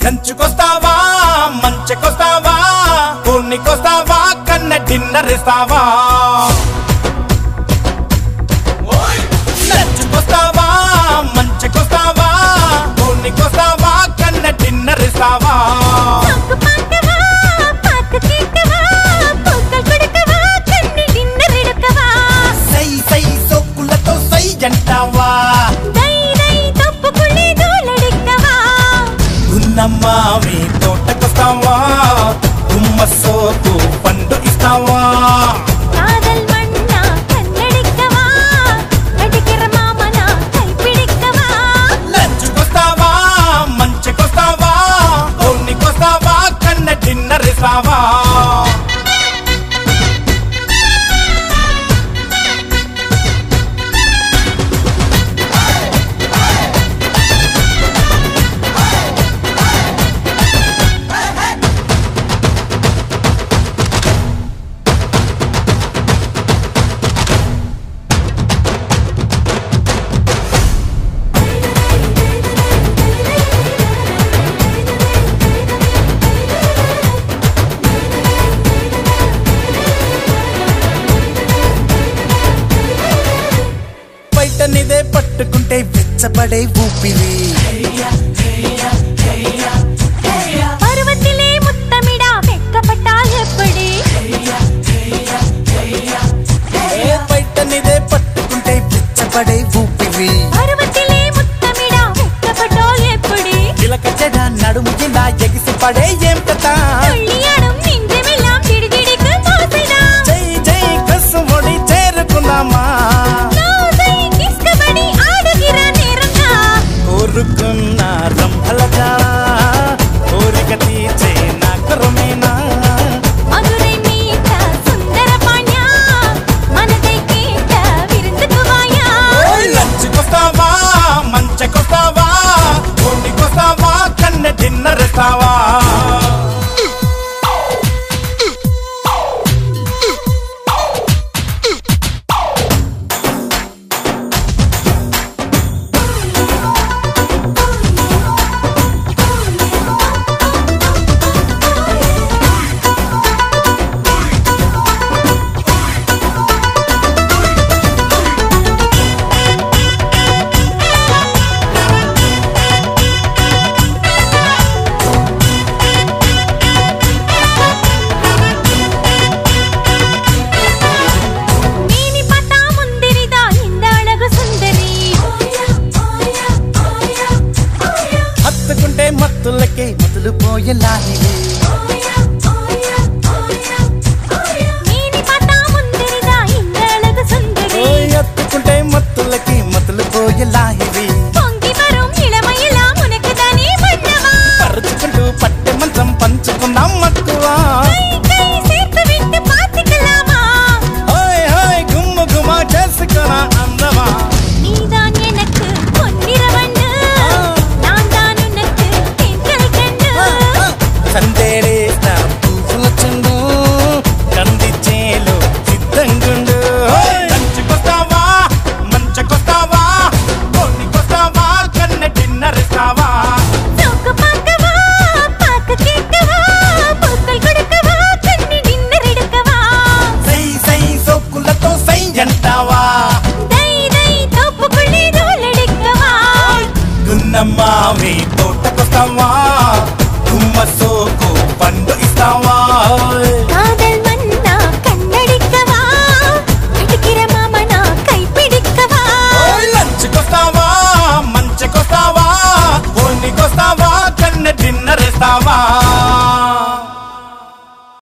లంచుకొస్తావా మంచకొస్తావా కోన్నికొస్తావా కన్న డిన్నర్ ఇస్తావా లంచుకొస్తావా మంచకొస్తావా కోన్నికొస్తావా కన్న డిన్నర్ ఇస్తావా పాకు పాకవా, పాకు కేకవా, పొక్కలు కొడకవా, కన్ని డిన్నర్ ఎడకవా. సై సై సోకులతో సై అంటావా దై దై తప్పుకుని దూలడిక్కవా. ఉన్నమ్మా మీ తోటకొస్తావా గుమ్మ సోకు పండు ఇస్తావా కాదల్ మన్నా కన్నడిక్కవా. నడికిర మామన కైపిడిక్కవా. లంచుకొస్తావా మంచకొస్తావా కోన్నికొస్తావా కన్న డిన్నర్ ఇస్తావా బయట నిదే పట్టుకుంటే వెచ్చబడే ఊపిరి పర్వతిలే ముత్తమిడా వెక్కపట్టా ఎప్పుడే. ఏ బయట నిదే పట్టుకుంటే వెచ్చబడే ఊపిరి పర్వతిలే ముత్తమిడా వెక్కపట్టా ఎప్పుడే. చిలక చెడ నడుము కింద ఎగిసి పడే ఏం కథ തുള്ളിയാടും നെഞ്ചമെല്ലാം ചിടിചിടിക്ക് മോസിടാ. జై జై కసు ఒడి చేరుకున్నామా నోసై కిస్కబడి ఆడుగిర నేరంగా. కోరుకున్న రంభలగా కోరిక తీర్చే నా కరమేనా మధురై మీట సుందర పాణ్య. మనదై కేట విరుందుకు వాయా. లంచుకొస్తావా మంచకొస్తావా కోడికొస్తావా కన్న డిన్నర్ ఇస్తావా ನೀನಿ ಪತ ಮುಂದಿರಿದ ಇಂದ ಅಳಗು ಸುಂದರಿ. హత్తుకుంటే మత్తులకే మొదలు పోయేలాహివి ನೀನಿ ಪತ ಮುಂದಿರಿದ ಇಂದ ಅಳಗು ಸುಂದರಿ. హత్తుకుంటే మత్తులకి మొదలు పోయేలాహివి పొంగి వரும் ఇళమయిలా మునకదని మన్నవా. పరుచుకుంటూ పట్టె మంచం పంచుకుందాం మక్కువ కై కై సేతు విట్టు పాతికలామా. హాయ్ హాయ్ గుమ్మ గుమ్మ చేసుకున్నా అందమా நீதான் எனக்கு பொன்னிறவண்ணு. நான் தான் உனக்கு தென்றல் கண்ணு. సందేడేసిన పువ్వుల చెండు కంది చేలు సిద్ధంగుండు లంచుకొస్తావా మంచకొస్తావా కోడికొస్తావా కన్న డిన్నర్ ఇస్తావా సోకు పాకవా, పాకు కేకవా, పూక్కలు కొడకవా, కన్ని డిన్నర్ ఎడకవా. సై సై సోకులతో సై అంటావా దై దై తోపుకుళ్ళి దూలడిక్కవా. గున్నమ్మ మీ తోటకొస్తావా